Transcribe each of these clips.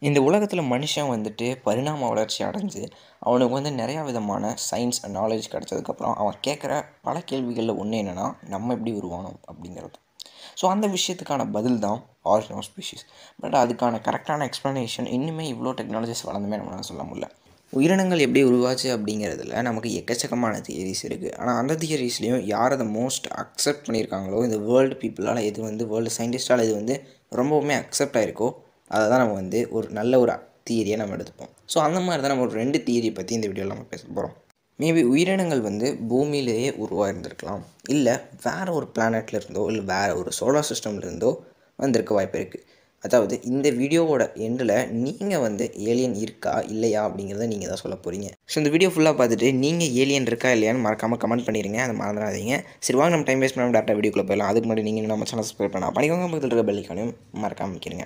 இந்த உலகத்தில் மனுஷன் வந்துட்டு பரிணாம வளர்ச்சி அடைஞ்சு அவனுக்கு வந்து நிறையா விதமான சயின்ஸ் அண்ட் நாலேஜ் கிடச்சதுக்கப்புறம் அவன் கேட்குற பல கேள்விகளில் ஒன்று என்னென்னா நம்ம எப்படி உருவானோம் அப்படிங்கிறது ஸோ அந்த விஷயத்துக்கான பதில் தான் ஆரிஜின் ஆஃப் ஸ்பீஷிஸ் பட் அதுக்கான கரெக்டான எக்ஸ்ப்ளனேஷன் இன்னுமே இவ்வளோ டெக்னாலஜிஸ் வளர்ந்துமே நம்மளால சொல்ல முடியல உயிரினங்கள் எப்படி உருவாச்சு அப்படிங்கிறதுல நமக்கு எக்கச்சக்கமான தியரிஸ் இருக்குது ஆனால் அந்த தியரிஸ்லேயும் யார் அதை மோஸ்ட் அக்செப்ட் பண்ணியிருக்காங்களோ இந்த வேர்ல்டு பீப்புளால் இது வந்து வேர்ல்டு சயின்டிஸ்டால் இது வந்து ரொம்பவுமே அக்செப்ட் ஆகிருக்கோ அதை தான் நம்ம வந்து ஒரு நல்ல ஒரு தியரியை நம்ம எடுத்துப்போம் ஸோ அந்த மாதிரி தான் நம்ம ஒரு ரெண்டு தியரியை பற்றி இந்த வீடியோவில் நம்ம பேச போகிறோம் மேபி உயிரினங்கள் வந்து பூமியிலேயே உருவாயிருந்திருக்கலாம் இல்லை வேறு ஒரு பிளானெட்டில் இருந்தோ இல்லை வேறு ஒரு சோலார் சிஸ்டம்ல இருந்தோ வந்திருக்க வாய்ப்பு இருக்குது அதாவது இந்த வீடியோவோட எண்டில் நீங்கள் வந்து ஏலியன் இருக்கா இல்லையா அப்படிங்கிறத நீங்கள் தான் சொல்ல போகிறீங்க ஸோ இந்த வீடியோ ஃபுல்லாக பார்த்துட்டு நீங்கள் ஏலியன் இருக்கா இல்லையான்னு மறக்காமல் கமெண்ட் பண்ணிடுங்க அதை மறந்துடாதீங்க சரி வாங்க நம்ம டைம் வேஸ்ட் பண்ணாமல் டேரக்டாக வீடியோக்குள்ளே போயிடலாம் அதுக்கு முன்னாடி நீங்கள் நம்ம சேனல் சப்ஸ்கிரைப் பண்ணலாம் பண்ணிக்கோங்க பக்கத்தில் இருக்க பெல்லிக்கானையும் மறக்காமல் வைக்கிறீங்க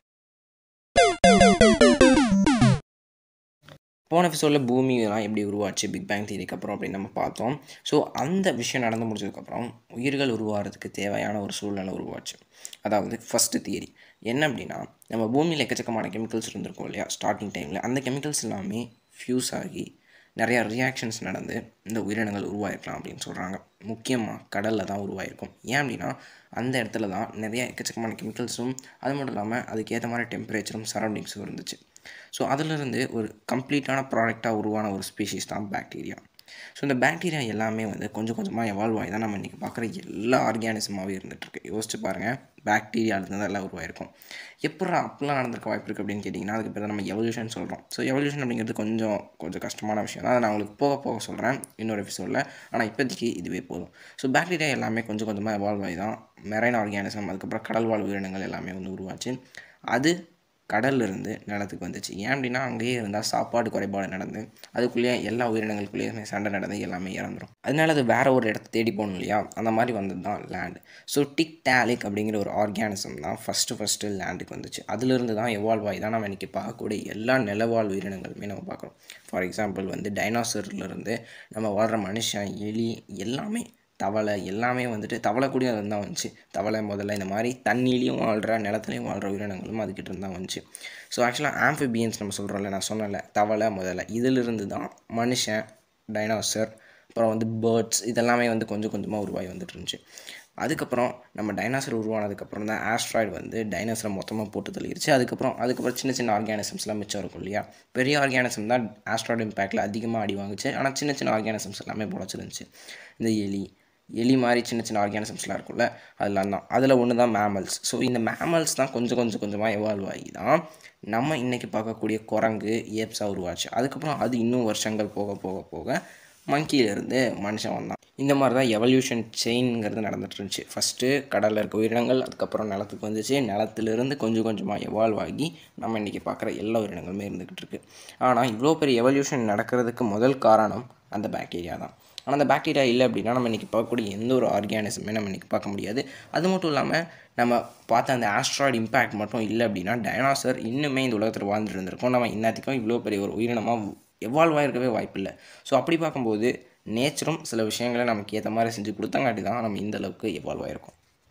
போன எபிசோடில் பூமியெல்லாம் எப்படி உருவாச்சு பிக் பேங் தியரிக்கு அப்புறம் அப்படின்னு நம்ம பார்த்தோம் ஸோ அந்த விஷயம் நடந்து முடிச்சதுக்கப்புறம் உயிர்கள் உருவாகிறதுக்கு தேவையான ஒரு சூழ்நிலை உருவாச்சு அதாவது ஃபஸ்ட்டு தியரி என்ன அப்படின்னா நம்ம பூமியில் எக்கச்சக்கமான கெமிக்கல்ஸ் இருந்திருக்கும் இல்லையா ஸ்டார்டிங் டைமில் அந்த கெமிக்கல்ஸ் எல்லாமே ஃப்யூஸ் ஆகி நிறையா ரியாக்ஷன்ஸ் நடந்து இந்த உயிரினங்கள் உருவாயிருக்கலாம் அப்படின்னு சொல்கிறாங்க முக்கியமாக கடலில் தான் உருவாயிருக்கும் ஏன் அப்படின்னா அந்த இடத்துல தான் நிறைய எக்கச்சக்கமான கெமிக்கல்ஸும் அது மட்டும் இல்லாமல் அதுக்கேற்ற மாதிரி டெம்பரேச்சரும் சரௌண்டிங்ஸும் இருந்துச்சு ஸோ அதிலிருந்து ஒரு கம்ப்ளீட்டான ப்ராடக்டாக உருவான ஒரு ஸ்பீஷீஸ் தான் பாக்டீரியா ஸோ இந்த பாக்டீரியா எல்லாமே வந்து கொஞ்சம் கொஞ்சமாக எவால்வ் ஆகி தான் நம்ம இன்றைக்கி பார்க்குற எல்லா ஆர்கானிசமாகவே இருந்துகிட்ருக்கு யோசிச்சு பாருங்கள் பாக்டீரியாவிலேருந்து தான் எல்லாம் உருவாயிருக்கும் எப்படி அப்பெல்லாம் நடந்திருக்க வாய்ப்பு இருக்குது அப்படின்னு கேட்டிங்கன்னா அதுக்கு பேர் நம்ம எவல்யூஷன் சொல்கிறோம் ஸோ எவல்யூஷன் அப்படிங்கிறது கொஞ்சம் கொஞ்சம் கஷ்டமான விஷயம் தான் அதை நான் உங்களுக்கு போக போக சொல்கிறேன் இன்னொரு எபிசோடில் ஆனால் இப்போதைக்கு இதுவே போதும் ஸோ பாக்டீரியா எல்லாமே கொஞ்சம் கொஞ்சமாக எவால்வ் ஆகி தான் மெரைன் ஆர்கானிசம் அதுக்கப்புறம் கடல் வாழ் உயிரினங்கள் எல்லாமே வந்து உருவாச்சு அது கடல்லிருந்து நிலத்துக்கு வந்துச்சு ஏன் அப்படின்னா அங்கேயே இருந்தால் சாப்பாடு குறைபாடு நடந்து அதுக்குள்ளேயே எல்லா உயிரினங்களுக்குள்ளேயுமே சண்டை நடந்து எல்லாமே இறந்துடும் அதனால அது வேறு ஒரு இடத்த தேடி போகணும் இல்லையா அந்த மாதிரி வந்தது தான் லேண்ட் ஸோ டிக் டேலிக் அப்படிங்கிற ஒரு ஆர்கானிசம் தான் ஃபஸ்ட்டு ஃபஸ்ட்டு லேண்டுக்கு வந்துச்சு அதுலேருந்து தான் எவால்வ் ஆகி தான் நம்ம இன்றைக்கி பார்க்கக்கூடிய எல்லா நிலவாழ் உயிரினங்களுமே நம்ம பார்க்குறோம் ஃபார் எக்ஸாம்பிள் வந்து டைனாசர்லேருந்து நம்ம வாழ்கிற மனுஷன் எலி எல்லாமே தவளை எல்லாமே வந்துட்டு தவளை கூட அது தான் வந்துச்சு தவளை முதல்ல இந்த மாதிரி தண்ணிலையும் வாழ்கிற நிலத்துலையும் வாழ்கிற உயிரினங்களும் அதுக்கிட்ட இருந்தால் வந்துச்சு ஸோ ஆக்சுவலாக ஆம்ஃபிபியன்ஸ் நம்ம சொல்கிறோம்ல நான் சொன்னல தவளை முதல்ல இதிலிருந்து தான் மனுஷன் டைனாசர் அப்புறம் வந்து பேர்ட்ஸ் இதெல்லாமே வந்து கொஞ்சம் கொஞ்சமாக உருவாகி வந்துட்டு இருந்துச்சு அதுக்கப்புறம் நம்ம டைனாசர் உருவானதுக்கப்புறம் தான் ஆஸ்ட்ராய்டு வந்து டைனாசரை மொத்தமாக போட்டு தள்ளிடுச்சு அதுக்கப்புறம் அதுக்கப்புறம் சின்ன சின்ன ஆர்கானிசம்ஸ்லாம் மிச்சம் இருக்கும் இல்லையா பெரிய ஆர்கானிசம் தான் ஆஸ்ட்ராய்டு இம்பேக்டில் அதிகமாக அடி வாங்குச்சு ஆனால் சின்ன சின்ன ஆர்கானிசம்ஸ் எல்லாமே பொழைச்சிருந்துச்சு இந்த எலி எலி மாதிரி சின்ன சின்ன ஆர்கானிசம்ஸ்லாம் இருக்கும்ல அதெல்லாம் தான் அதில் ஒன்று தான் மேமல்ஸ் ஸோ இந்த மேமல்ஸ் தான் கொஞ்சம் கொஞ்சம் கொஞ்சமாக எவால்வ் ஆகி தான் நம்ம இன்றைக்கி பார்க்கக்கூடிய குரங்கு ஏப்ஸாக உருவாச்சு அதுக்கப்புறம் அது இன்னும் வருஷங்கள் போக போக போக மங்கியிலேருந்து மனுஷன் வந்தான் இந்த மாதிரி தான் எவல்யூஷன் செயின்ங்கிறது நடந்துட்டு இருந்துச்சு ஃபஸ்ட்டு கடலில் இருக்க உயிரினங்கள் அதுக்கப்புறம் நிலத்துக்கு வந்துச்சு நிலத்துலேருந்து கொஞ்சம் கொஞ்சமாக எவால்வ் ஆகி நம்ம இன்றைக்கி பார்க்குற எல்லா உயிரினங்களுமே இருந்துக்கிட்டு இருக்குது ஆனால் இவ்வளோ பெரிய எவல்யூஷன் நடக்கிறதுக்கு முதல் காரணம் அந்த பாக்டீரியா தான் ஆனால் அந்த பாக்டீரியா இல்லை அப்படின்னா நம்ம இன்றைக்கி பார்க்கக்கூடிய எந்த ஒரு ஆர்கானிசமே நம்ம இன்றைக்கி பார்க்க முடியாது அது மட்டும் இல்லாமல் நம்ம பார்த்த அந்த ஆஸ்ட்ராய்டு இம்பேக்ட் மட்டும் இல்லை அப்படின்னா டைனாசர் இன்னுமே இந்த உலகத்தில் வாழ்ந்துட்டு இருந்திருக்கோம் நம்ம இன்னத்துக்கும் இவ்வளோ பெரிய ஒரு உயிரினமாக எவால்வ் ஆகிருக்கவே வாய்ப்பில்லை ஸோ அப்படி பார்க்கும்போது நேச்சரும் சில விஷயங்களை நமக்கு ஏற்ற மாதிரி செஞ்சு கொடுத்தங்காட்டி தான் நம்ம இந்த அளவுக்கு எவால்வ் ஆகிருக்கோம்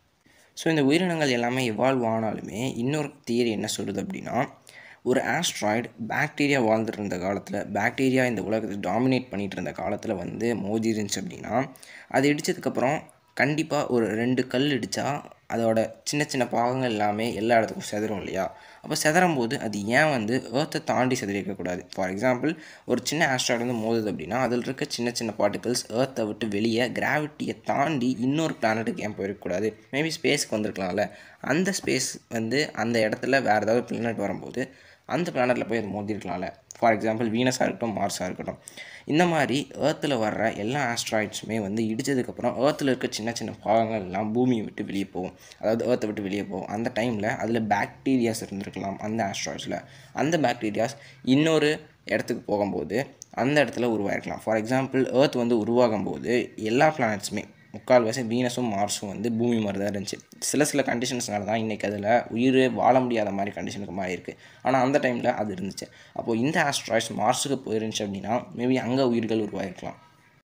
ஸோ இந்த உயிரினங்கள் எல்லாமே எவால்வ் ஆனாலுமே இன்னொரு தியரி என்ன சொல்லுது அப்படின்னா ஒரு ஆஸ்ட்ராய்டு பாக்டீரியா வாழ்ந்துட்டு இருந்த காலத்தில் பாக்டீரியா இந்த உலகத்தை டாமினேட் பண்ணிகிட்டு இருந்த காலத்தில் வந்து மோதி இருந்துச்சு அப்படின்னா அது இடித்ததுக்கப்புறம் கண்டிப்பாக ஒரு ரெண்டு கல் இடித்தா அதோட சின்ன சின்ன பாகங்கள் எல்லாமே எல்லா இடத்துக்கும் செதறும் இல்லையா அப்போ செதறும் போது அது ஏன் வந்து ஏர்த்தை தாண்டி செதறிக்கக்கூடாது ஃபார் எக்ஸாம்பிள் ஒரு சின்ன ஆஸ்ட்ராய்டு வந்து மோதுது அப்படின்னா அதில் இருக்க சின்ன சின்ன பார்ட்டிகல்ஸ் ஏர்த்தை விட்டு வெளியே கிராவிட்டியை தாண்டி இன்னொரு பிளானட்டுக்கு ஏன் போயிருக்கக்கூடாது மேபி ஸ்பேஸ்க்கு வந்திருக்கலாம்ல அந்த ஸ்பேஸ் வந்து அந்த இடத்துல வேறு ஏதாவது பிளானட் வரும்போது அந்த பிளானட்டில் போய் அது மோதிருக்கலாம்ல ஃபார் எக்ஸாம்பிள் வீனஸாக இருக்கட்டும் மார்ஸாக இருக்கட்டும் இந்த மாதிரி ஏர்த்தில் வர்ற எல்லா ஆஸ்ட்ராய்ட்ஸுமே வந்து இடித்ததுக்கப்புறம் ஏர்த்தில் இருக்க சின்ன சின்ன பாகங்கள் எல்லாம் பூமியை விட்டு வெளியே போகும் அதாவது ஏர்த்தை விட்டு வெளியே போகும் அந்த டைமில் அதில் பாக்டீரியாஸ் இருந்திருக்கலாம் அந்த ஆஸ்ட்ராய்ட்ஸில் அந்த பாக்டீரியாஸ் இன்னொரு இடத்துக்கு போகும்போது அந்த இடத்துல உருவாயிருக்கலாம் ஃபார் எக்ஸாம்பிள் ஏர்த் வந்து உருவாகும் போது எல்லா பிளானட்ஸுமே முக்கால்வாசி வீனஸும் மார்ஸும் வந்து பூமி மாதிரி தான் இருந்துச்சு சில சில கண்டிஷன்ஸ்னால தான் இன்றைக்கி அதில் உயிர் வாழ முடியாத மாதிரி கண்டிஷனுக்கு மாறியிருக்கு ஆனால் அந்த டைமில் அது இருந்துச்சு அப்போது இந்த ஆஸ்ட்ராய்ட்ஸ் மார்ஸுக்கு போயிருந்துச்சு அப்படின்னா மேபி அங்கே உயிர்கள் உருவாயிருக்கலாம்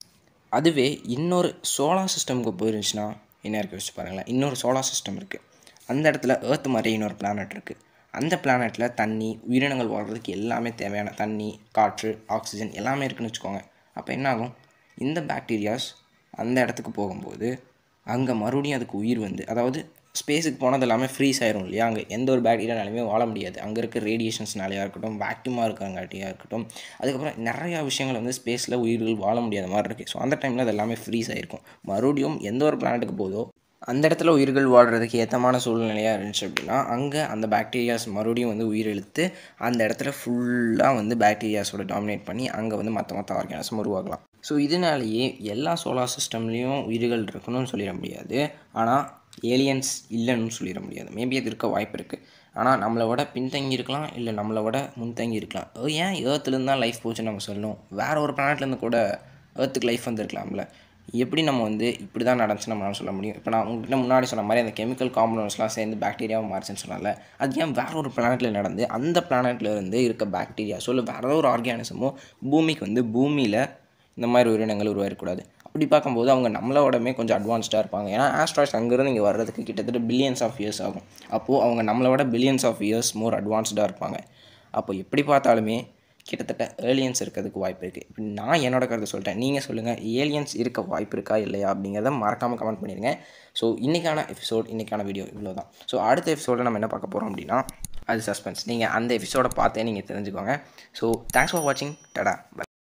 அதுவே இன்னொரு சோலார் சிஸ்டமுக்கு போயிருந்துச்சுன்னா என்ன இருக்கு யோசிச்சு பாருங்களேன் இன்னொரு சோலார் சிஸ்டம் இருக்குது அந்த இடத்துல ஏர்த் மாதிரி இன்னொரு பிளானட் இருக்குது அந்த பிளானெட்டில் தண்ணி உயிரினங்கள் வாழ்கிறதுக்கு எல்லாமே தேவையான தண்ணி காற்று ஆக்சிஜன் எல்லாமே இருக்குன்னு வச்சுக்கோங்க அப்போ என்ன ஆகும் இந்த பாக்டீரியாஸ் அந்த இடத்துக்கு போகும்போது அங்கே மறுபடியும் அதுக்கு உயிர் வந்து அதாவது ஸ்பேஸுக்கு போனது எல்லாமே ஃப்ரீஸ் ஆயிரும் இல்லையா அங்கே எந்த ஒரு பாக்டீரியானாலுமே வாழ முடியாது அங்கே இருக்க ரேடியேஷன்ஸ்னாலையாக இருக்கட்டும் வேக்யூமாக இருக்கிறங்காட்டியாக இருக்கட்டும் அதுக்கப்புறம் நிறையா விஷயங்கள் வந்து ஸ்பேஸில் உயிர்கள் வாழ முடியாத மாதிரி இருக்குது ஸோ அந்த டைமில் அது எல்லாமே ஃப்ரீஸ் ஆகிருக்கும் மறுபடியும் எந்த ஒரு பிளானட்டுக்கு போதோ அந்த இடத்துல உயிர்கள் வாழ்கிறதுக்கு ஏற்றமான சூழ்நிலையாக இருந்துச்சு அப்படின்னா அங்கே அந்த பாக்டீரியாஸ் மறுபடியும் வந்து உயிர் இழுத்து அந்த இடத்துல ஃபுல்லாக வந்து பாக்டீரியாஸோட டாமினேட் பண்ணி அங்கே வந்து மற்ற மற்ற ஆர்கானிசம் உருவாகலாம் ஸோ இதனாலேயே எல்லா சோலார் சிஸ்டம்லேயும் உயிர்கள் இருக்கணும்னு சொல்லிட முடியாது ஆனால் ஏலியன்ஸ் இல்லைன்னு சொல்லிட முடியாது மேபி அது இருக்க வாய்ப்பு இருக்குது ஆனால் நம்மளை விட பின்தங்கி இருக்கலாம் இல்லை நம்மளை விட முன்தங்கி இருக்கலாம் ஓ, ஏன் ஏர்த்துலேருந்து தான் லைஃப் போச்சுன்னு நம்ம சொல்லணும் வேறு ஒரு பிளானட்லேருந்து கூட ஏர்த்துக்கு லைஃப் வந்துருக்கலாம்ல எப்படி நம்ம வந்து இப்படி தான் நடந்துச்சு நம்மளால சொல்ல முடியும் இப்போ நான் உங்ககிட்ட முன்னாடி சொன்ன மாதிரி அந்த கெமிக்கல் காம்பவுண்ட்ஸ்லாம் சேர்ந்து பாக்டீரியாவை மாறிச்சுன்னு சொன்னால அது ஏன் வேற ஒரு பிளானெட்டில் நடந்து அந்த பிளானெட்டில் இருந்து இருக்க பாக்டீரியாஸோ இல்லை வேற ஒரு ஆர்கானிசமோ பூமிக்கு வந்து பூமியில் இந்த மாதிரி உயிரினங்கள் உருவாயிருக்கூடாது அப்படி பார்க்கும்போது அவங்க நம்மளோடமே கொஞ்சம் அட்வான்ஸ்டாக இருப்பாங்க ஏன்னா ஆஸ்ட்ராய்ட்ஸ் அங்கேருந்து இங்கே வர்றதுக்கு கிட்டத்தட்ட பில்லியன்ஸ் ஆஃப் இயர்ஸ் ஆகும் அப்போது அவங்க நம்மளோட பில்லியன்ஸ் ஆஃப் இயர்ஸ் மோர் அட்வான்ஸ்டாக இருப்பாங்க அப்போ எப்படி பார்த்தாலுமே கிட்டத்தட்ட ஏலியன்ஸ் இருக்கிறதுக்கு வாய்ப்பு இருக்குது இப்போ நான் என்னோட கருத்தை சொல்லிட்டேன் நீங்கள் சொல்லுங்கள் ஏலியன்ஸ் இருக்க வாய்ப்பு இருக்கா இல்லையா அப்படிங்கிறத மறக்காமல் கமெண்ட் பண்ணிடுங்க ஸோ இன்றைக்கான எபிசோட் இன்றைக்கான வீடியோ இவ்வளோ தான் ஸோ அடுத்த எபிசோடில் நம்ம என்ன பார்க்க போகிறோம் அப்படின்னா அது சஸ்பென்ஸ் நீங்கள் அந்த எபிசோடை பார்த்தே நீங்கள் தெரிஞ்சுக்கோங்க ஸோ தேங்க்ஸ் ஃபார் வாட்சிங் டடா பை